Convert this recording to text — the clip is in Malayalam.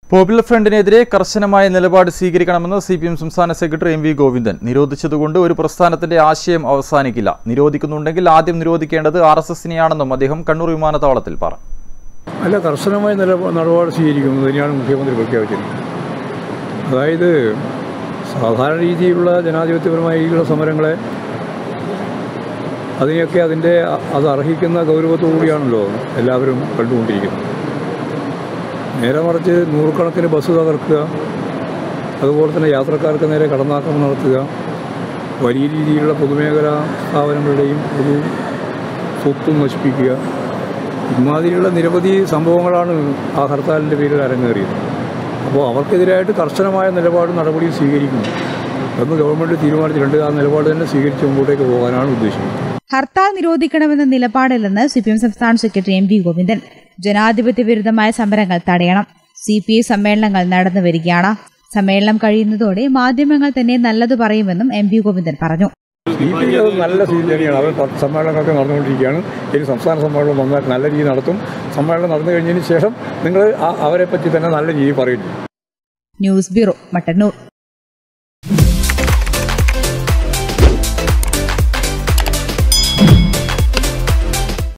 പോപ്പുലർ ഫ്രണ്ടിനെതിരെ കർശനമായ നിലപാട് സ്വീകരിക്കണമെന്ന് സി പി എം സംസ്ഥാന സെക്രട്ടറി എം വി ഗോവിന്ദൻ നിരോധിച്ചതുകൊണ്ട് ഒരു പ്രസ്ഥാനത്തിന്റെ ആശയം അവസാനിക്കില്ല നിരോധിക്കുന്നുണ്ടെങ്കിൽ ആദ്യം നിരോധിക്കേണ്ടത് ആർ എസ് എസിനെയാണെന്നും അദ്ദേഹം കണ്ണൂർ വിമാനത്താവളത്തിൽ പറഞ്ഞു അല്ല കർശനമായ നിലപാ നിലപാട് സ്വീകരിക്കുന്നത് തന്നെയാണ് മുഖ്യമന്ത്രി പ്രഖ്യാപിച്ചിരിക്കുന്നത് അതായത് സാധാരണ രീതിയിലുള്ള ജനാധിപത്യപരമായ രീതിയിലുള്ള സമരങ്ങളെ അതിനെയൊക്കെ അതിൻ്റെ അ- അത് അർഹിക്കുന്ന ഗൗരവത്തോടു കൂടിയാണല്ലോ എല്ലാവരും കണ്ടുകൊണ്ടിരിക്കുന്നത് നേരെ മറിച്ച് നൂറുകണക്കിന് ബസ് തകർക്കുക അതുപോലെ തന്നെ യാത്രക്കാർക്ക് നേരെ കടന്നാക്രമണം നടത്തുക വലിയ രീതിയിലുള്ള പൊതുമേഖലാ സ്ഥാപനങ്ങളുടെയും പൊതു സ്വത്തും നശിപ്പിക്കുക ഇമാതിരിയുള്ള നിരവധി സംഭവങ്ങളാണ് ആ ഹർത്താലിൻ്റെ പേരിൽ അരങ്ങേറിയത് അപ്പോൾ അവർക്കെതിരായിട്ട് കർശനമായ നിലപാട് നടപടി സ്വീകരിക്കുന്നു എന്ന് ഗവൺമെൻറ് തീരുമാനിച്ചിട്ടുണ്ട് ആ നിലപാട് തന്നെ സ്വീകരിച്ച് മുമ്പോട്ടേക്ക് പോകാനാണ് ഉദ്ദേശിക്കുന്നത് ഹർത്താൽ നിരോധിക്കണമെന്ന നിലപാടില്ലെന്ന് സി പി എം സംസ്ഥാന സെക്രട്ടറി എം വി ഗോവിന്ദൻ ജനാധിപത്യ വിരുദ്ധമായ സമരങ്ങൾ തടയണം സി പി ഐ സമ്മേളനങ്ങൾ നടന്നു വരികയാണ് സമ്മേളനം കഴിയുന്നതോടെ മാധ്യമങ്ങൾ തന്നെ നല്ലത് പറയുമെന്നും എം വി ഗോവിന്ദൻ പറഞ്ഞു സി പി അത് നല്ല സ്ഥിതി തന്നെയാണ് അവർ പ- സമ്മേളനങ്ങളൊക്കെ നടന്നുകൊണ്ടിരിക്കുകയാണ് ഇനി സംസ്ഥാന സമ്മേളനം വന്നാൽ നല്ല രീതിയിൽ നടത്തും സമ്മേളനം നടന്നു കഴിഞ്ഞതിന് ശേഷം നിങ്ങൾ അവരെ പറ്റി തന്നെ നല്ല രീതിയിൽ പറയുന്നു ന്യൂസ് ബ്യൂറോ മട്ടന്നൂർ